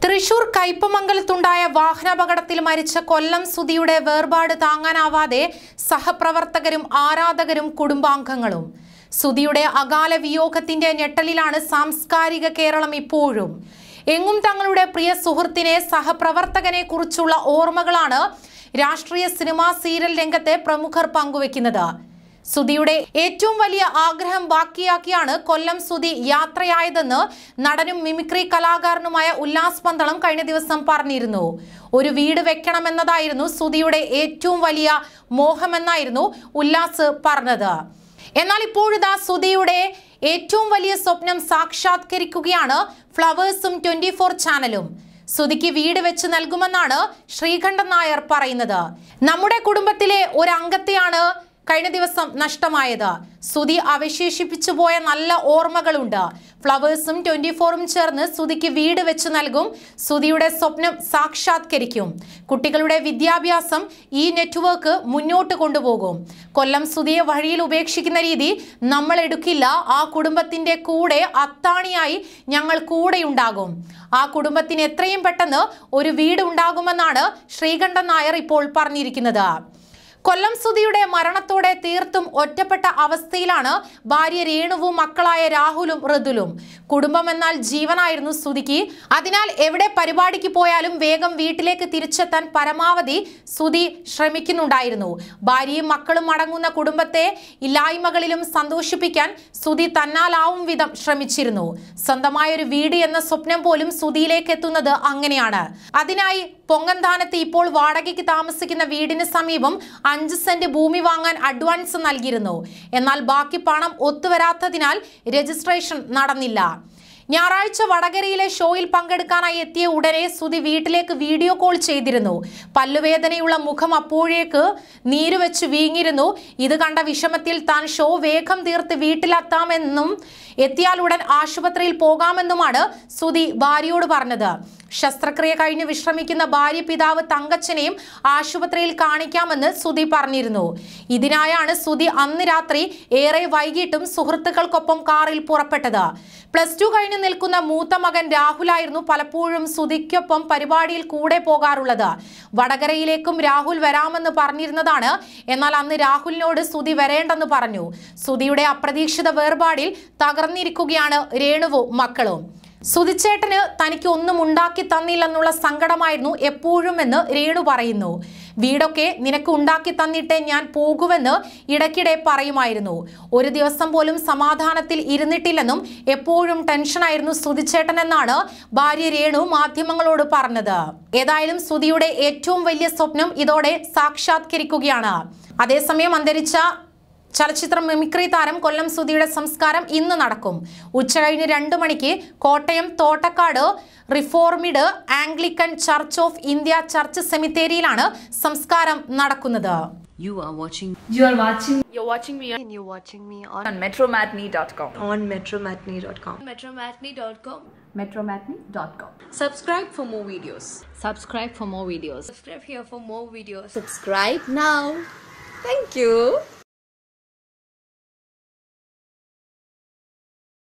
തൃശൂർ കയ്പമംഗലത്തുണ്ടായ വാഹനാപകടത്തിൽ മരിച്ച കൊല്ലം സുധിയുടെ വേർപാട് താങ്ങാനാവാതെ സഹപ്രവർത്തകരും ആരാധകരും കുടുംബാംഗങ്ങളും സുധിയുടെ അകാല വിയോഗത്തിന്റെ ഞെട്ടലിലാണ് സാംസ്കാരിക കേരളം ഇപ്പോഴും എങ്ങും തങ്ങളുടെ പ്രിയ സുഹൃത്തിനെ സഹപ്രവർത്തകനെ കുറിച്ചുള്ള ഓർമ്മകളാണ് രാഷ്ട്രീയ സിനിമാ സീരിയൽ രംഗത്തെ പ്രമുഖർ പങ്കുവെക്കുന്നത് സുധിയുടെ ഏറ്റവും വലിയ ആഗ്രഹം ബാക്കിയാക്കിയാണ് കൊല്ലം സുധി യാത്രയായതെന്ന് നടനും മിമിക്രി കലാകാരനുമായ ഉല്ലാസ് പന്തളം കഴിഞ്ഞ ദിവസം പറഞ്ഞിരുന്നു ഒരു വീട് വെക്കണമെന്നതായിരുന്നു സുധിയുടെ ഏറ്റവും വലിയ മോഹമെന്നായിരുന്നു ഉല്ലാസ് പറഞ്ഞത് എന്നാൽ ഇപ്പോഴിതാ സുധിയുടെ ഏറ്റവും വലിയ സ്വപ്നം സാക്ഷാത്കരിക്കുകയാണ് ഫ്ലവേഴ്സും ട്വന്റി ഫോർ ചാനലും സുധിക്ക് വീട് വെച്ച് നൽകുമെന്നാണ് ശ്രീകണ്ഠൻ നായർ പറയുന്നത് നമ്മുടെ കുടുംബത്തിലെ ഒരു അംഗത്തെയാണ് കഴിഞ്ഞ ദിവസം നഷ്ടമായത് സുധി അവശേഷിപ്പിച്ചു പോയ നല്ല ഓർമ്മകളുണ്ട് ഫ്ലവേഴ്സും ട്വന്റി ഫോറും ചേർന്ന് സുധിക്ക് വീട് വെച്ച് നൽകും സുധിയുടെ സ്വപ്നം സാക്ഷാത്കരിക്കും കുട്ടികളുടെ വിദ്യാഭ്യാസം ഈ നെറ്റ്വർക്ക് മുന്നോട്ട് കൊണ്ടുപോകും കൊല്ലം സുധിയെ വഴിയിൽ ഉപേക്ഷിക്കുന്ന രീതി നമ്മൾ എടുക്കില്ല ആ കുടുംബത്തിന്റെ കൂടെ അത്താണിയായി ഞങ്ങൾ കൂടെയുണ്ടാകും ആ കുടുംബത്തിന് എത്രയും പെട്ടെന്ന് ഒരു വീട് ഉണ്ടാകുമെന്നാണ് ശ്രീകണ്ഠൻ നായർ ഇപ്പോൾ പറഞ്ഞിരിക്കുന്നത് കൊല്ലം സുധിയുടെ മരണത്തോടെ തീർത്തും ഒറ്റപ്പെട്ട അവസ്ഥയിലാണ് ഭാര്യ രേണുവും മക്കളായ രാഹുലും ഋതുലും കുടുംബം എന്നാൽ ജീവനായിരുന്നു സുധിക്ക് അതിനാൽ എവിടെ പരിപാടിക്ക് പോയാലും വേഗം വീട്ടിലേക്ക് തിരിച്ചെത്താൻ പരമാവധി സുധി ശ്രമിക്കുന്നുണ്ടായിരുന്നു ഭാര്യയും മക്കളും അടങ്ങുന്ന കുടുംബത്തെ ഇല്ലായ്മകളിലും സന്തോഷിപ്പിക്കാൻ സുധി തന്നാലാവും വിധം ശ്രമിച്ചിരുന്നു സ്വന്തമായ ഒരു വീട് എന്ന സ്വപ്നം പോലും സുധിയിലേക്ക് എത്തുന്നത് അങ്ങനെയാണ് അതിനായി പൊങ്ങന്താനത്ത് ഇപ്പോൾ വാടകയ്ക്ക് താമസിക്കുന്ന വീടിന് സമീപം അഞ്ച് സെന്റ് ഭൂമി വാങ്ങാൻ അഡ്വാൻസ് നൽകിയിരുന്നു എന്നാൽ ബാക്കി പണം ഒത്തുവരാത്തതിനാൽ രജിസ്ട്രേഷൻ നടന്നില്ല ഞായറാഴ്ച വടകരയിലെ ഷോയിൽ പങ്കെടുക്കാനായി എത്തിയ ഉടനെ സുധി വീട്ടിലേക്ക് വീഡിയോ കോൾ ചെയ്തിരുന്നു പല്ലുവേദനയുള്ള മുഖം അപ്പോഴേക്ക് നീരുവെച്ച് വീങ്ങിയിരുന്നു ഇത് കണ്ട വിഷമത്തിൽ താൻ ഷോ വേഗം തീർത്ത് വീട്ടിലെത്താമെന്നും എത്തിയാൽ ഉടൻ ആശുപത്രിയിൽ പോകാമെന്നുമാണ് സുധി ഭാര്യയോട് പറഞ്ഞത് ശസ്ത്രക്രിയ കഴിഞ്ഞ് വിശ്രമിക്കുന്ന ഭാര്യ പിതാവ് തങ്കച്ചനെയും ആശുപത്രിയിൽ കാണിക്കാമെന്ന് സുധി പറഞ്ഞിരുന്നു ഇതിനായാണ് സുധി അന്ന് രാത്രി ഏറെ വൈകിട്ടും സുഹൃത്തുക്കൾക്കൊപ്പം കാറിൽ പുറപ്പെട്ടത് പ്ലസ് ടു കഴിഞ്ഞ് നിൽക്കുന്ന മൂത്ത മകൻ രാഹുലായിരുന്നു പലപ്പോഴും സുധിക്കൊപ്പം പരിപാടിയിൽ കൂടെ പോകാറുള്ളത് വടകരയിലേക്കും രാഹുൽ വരാമെന്ന് പറഞ്ഞിരുന്നതാണ് എന്നാൽ അന്ന് രാഹുലിനോട് സുധി വരേണ്ടെന്ന് പറഞ്ഞു സുധിയുടെ അപ്രതീക്ഷിത വേർപാടിൽ തകർന്നിരിക്കുകയാണ് രേണുവും മക്കളും സുധിച്ചേട്ടന് തനിക്ക് ഒന്നും ഉണ്ടാക്കി തന്നില്ലെന്നുള്ള സങ്കടമായിരുന്നു എപ്പോഴും എന്ന് രേണു പറയുന്നു വീടൊക്കെ നിനക്ക് ഉണ്ടാക്കി തന്നിട്ടേ ഞാൻ പോകുമെന്ന് ഇടയ്ക്കിടെ പറയുമായിരുന്നു ഒരു ദിവസം പോലും സമാധാനത്തിൽ ഇരുന്നിട്ടില്ലെന്നും എപ്പോഴും ടെൻഷനായിരുന്നു സുധിച്ചേട്ടൻ എന്നാണ് ഭാര്യ രേണു മാധ്യമങ്ങളോട് പറഞ്ഞത് ഏതായാലും സുധിയുടെ ഏറ്റവും വലിയ സ്വപ്നം ഇതോടെ സാക്ഷാത്കരിക്കുകയാണ് അതേസമയം അന്തരിച്ച ചലച്ചിത്ര മിമിക്രി താരം കൊല്ലം സുധിയുടെ സംസ്കാരം ഇന്ന് നടക്കും ഉച്ചകഴിഞ്ഞ് രണ്ടു മണിക്ക് Kottayam Thottakkad reformed Anglican church of India church സെമിത്തേരിയിലാണ് സംസ്കാരം നടക്കുന്നത് You are watching You are watching You're watching me on, and you're watching me on, on metromatney.com. on metromatney.com. metromatney.com. Metromatney.com. Subscribe for more videos. subscribe for more videos Subscribe here for more videos. Subscribe now. Thank you.